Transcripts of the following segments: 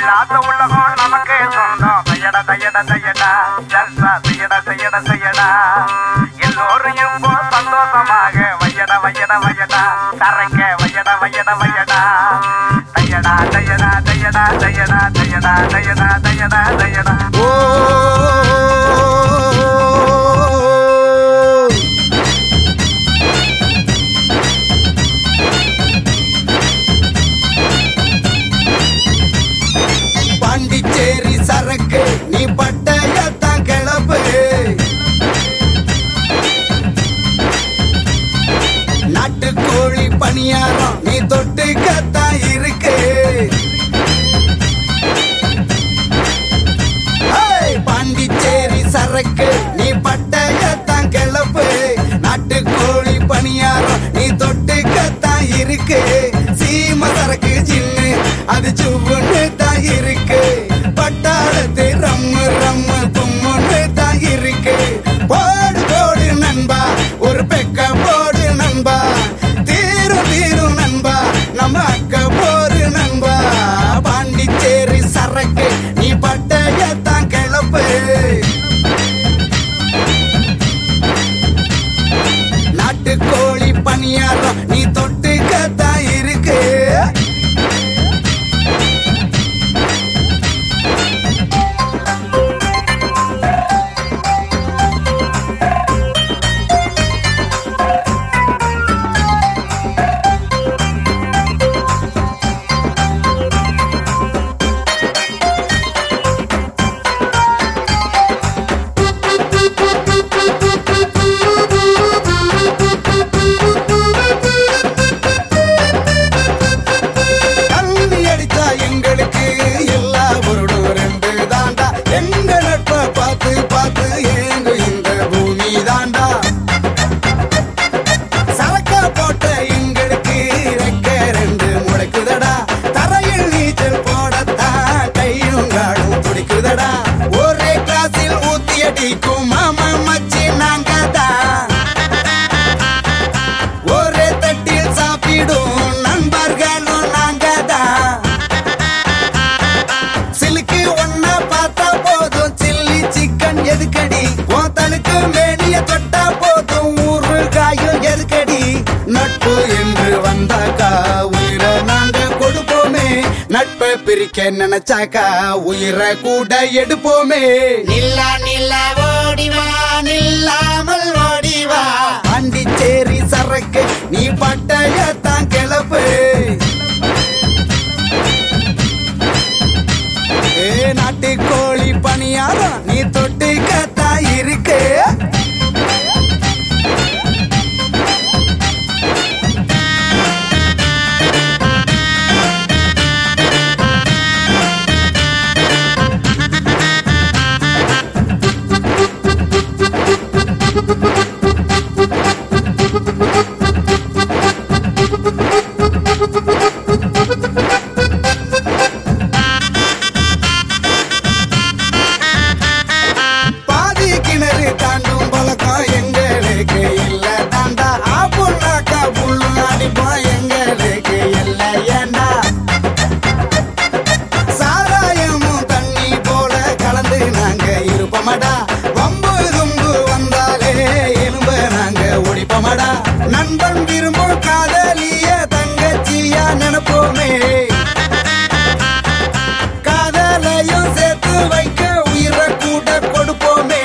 இல்லாத உலகம் நமக்கே சொந்தம் தையட தையட தையடா ஜல்சா செய்யட செய்யட செய்யடா எல்லோரும் இப்போ சந்தோஷமாக வையட வையட வையடா கரைக்க வையட வையட வையடா தையடா தையடா தையடா தையடா தையடா தையடா தையடா தையடா ஓ பாண்டிச்சேரி சரக்கு நீ பட்டயத்தான் கிளப்பு நாட்டுக்கோழி பணியாரம் நீ தொட்டுக்கத்தான் இருக்கு ஏய், பாண்டிச்சேரி சரக்கு நீ பட்டயத்தான் கிளப்பு நாட்டுக்கோழி பணியாரம் நீ தொட்டுக்கத்தான் இருக்கு சீம சரக்கு ஜின்னு அது சுவுன்னு தான் இருக்கு பட்டாளத்து ரம்மு ரம்மு கும்முன்னு தான் இருக்கு போடு போடு நண்பா ஒரு பெக்க போடு நண்பா தீரும் தீரும் நண்பா நம்ம அக்க போரு நண்பா பாண்டிச்சேரி சரக்கு நீ பட்டயத்தான் கிளப்பு நாட்டுக்கோழி பணியாரம் நீ தொட்டுக்கத்தான் இருக்கு தண்ணி அடிச்சா எங்களுக்கு எல்லா பொருளும் ரெண்டு தாண்டா எங்க நட்ப பார்த்து பார்த்து ஏங்கு இந்த பூமி தாண்டா சரக்கா போட்ட எங்களுக்கு ரெக்க ரெண்டு முளைக்குதடா தரையில் நீச்சல் போடத்தான் கையும் காடும் துடிக்குதடா ஒரே கிளாஸில் ஊத்தி அடிக்கும் மாமா மச்சி நாங்க தான் ஒரே தட்டில் சாப்பிடும் நண்பர்களும் நாங்க தான் சிலுக்கு ஒன்னா பார்த்தா போதும் சில்லி சிக்கன் எதுக்கடி உன் தனுக்கு மேனிய தொட்டா போதும் ஊறுகாயும் எதுக்கடி நட்பு என்று வந்தாக்கா உயிரை நாங்க கொடுப்போமே நட்பை பிரிக்க நினைச்சாக்கா உயிரை கூட எடுப்போமே நில்லா நில்லா ஓடிவா நில்லாமல் ஓடிவா பாண்டிச்சேரி சரக்கு நீ பட்டயத்தான் கிளப்பு ஏ நாட்டுக்கோழி பணியாரம் நீ தொட்டுக்கத்தா இருக்கு பாதி கிணறு தாண்டும் பழக்கம் எங்களுக்கு இல்ல தாண்டா ஆப்புனாக்கா புல்லு அடிப்போம் எங்களுக்கு இல்ல ஏண்டா சாராயமும் தண்ணி போல கலந்து நாங்க இருப்போமடா வம்பு தும்பு வந்தாலே எலும்ப நாங்க ஒடிப்போமடா நண்பன் விரும்பும் காதலிய தங்கச்சியா நினைப்போமே காதலையும் சேர்த்து வைக்க உயிரை கூட கொடுப்போமே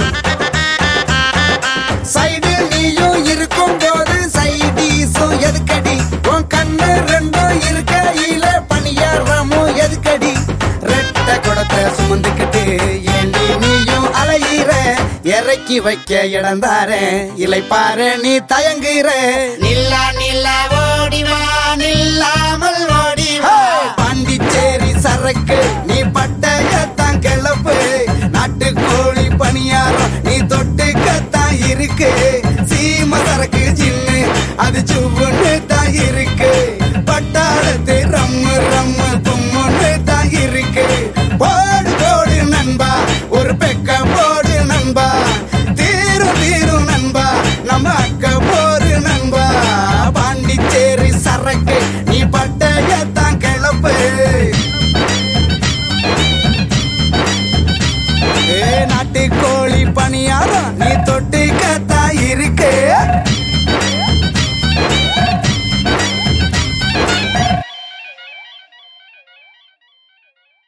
சைடில் நீயும் இருக்கும் போது சைடீஸும் எதுக்கடி உன் கண்ணு ரெண்டும் இருக்கையில பணியாரமும் எதுக்கடி ரெட்ட குடத்தை சுமந்துக்கிட்டு ஏண்டி நீயும் அலையிற இறக்கி வைக்க இடம் தாரேன் இலை பாரு நீ தயங்குற நில்லா நில்லா ஓடிவா நில்லாமல் ஓடிவா பாண்டிச்சேரி சரக்கு நீ பட்டயத்தான் கிளப்பு நாட்டுக்கோழி பணியாரம் நீ தொட்டுக்கத்தான் இருக்கு சீம சரக்கு ஜின்னு அது சுவுன்னு தான் இருக்கு பட்டாளத்து ரம்மு ரம்மு கும்முன்னு தான் இருக்கு போடு போடு நண்பா ஒரு பெக்க போடு நண்பா தீரும் தீரும் நண்பா நம்ம அக்க போரு நண்பா பாண்டிச்சேரி சரக்கு நீ பட்டயத்தான் கிளப்பு நாட்டுக்கோழி பணியாரம் நீ தொட்டு